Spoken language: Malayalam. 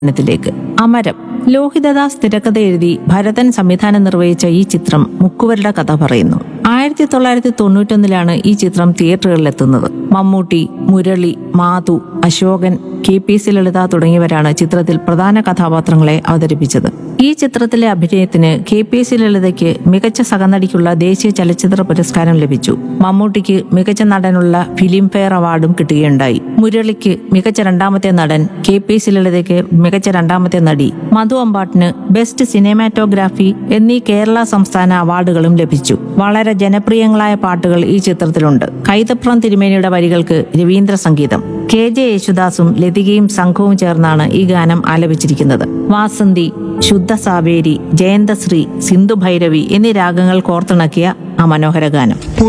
ത്തിലേക്ക് അമരം ലോഹിതദാസ് തിരക്കഥ എഴുതി ഭരതൻ സംവിധാനം നിർവഹിച്ച ഈ ചിത്രം മുക്കുവരുടെ കഥ പറയുന്നു ആയിരത്തി തൊള്ളായിരത്തി തൊണ്ണൂറ്റൊന്നിലാണ് ഈ ചിത്രം തിയേറ്ററുകളിലെത്തുന്നത് Mammootty Murali Madhu Ashokan K P C Lalitha തുടങ്ങിയവരാണ് ചിത്രത്തിൽ പ്രധാന കഥാപാത്രങ്ങളെ അവതരിപ്പിച്ചത് ഈ ചിത്രത്തിലെ അഭിനയത്തിന് കെ പി സി ലളിതയ്ക്ക് മികച്ച സഹനടിക്കുള്ള ദേശീയ ചലച്ചിത്ര പുരസ്കാരം ലഭിച്ചു മമ്മൂട്ടിക്ക് മികച്ച നടനുള്ള ഫിലിം ഫെയർ അവാർഡും കിട്ടുകയുണ്ടായി മുരളിക്ക് മികച്ച രണ്ടാമത്തെ നടൻ കെ പി സി ലളിതയ്ക്ക് മികച്ച രണ്ടാമത്തെ നടി മധു അമ്പാട്ടിന് ബെസ്റ്റ് സിനിമാറ്റോഗ്രാഫി എന്നീ കേരള സംസ്ഥാന അവാർഡുകളും ലഭിച്ചു വളരെ ജനപ്രിയങ്ങളായ പാട്ടുകൾ ഈ ചിത്രത്തിലുണ്ട് കൈതപ്രം തിരുമേനിയുടെ വരികൾക്ക് രവീന്ദ്ര സംഗീതം കെ ജെ യേശുദാസും ലതികയും സംഘവും ചേർന്നാണ് ഈ ഗാനം ആലപിച്ചിരിക്കുന്നത് വാസന്തി ശുദ്ധ സാവേരി ജയന്തശ്രീ സിന്ധു ഭൈരവി എന്നീ രാഗങ്ങൾ കോർത്തിണക്കിയ ആ മനോഹര ഗാനം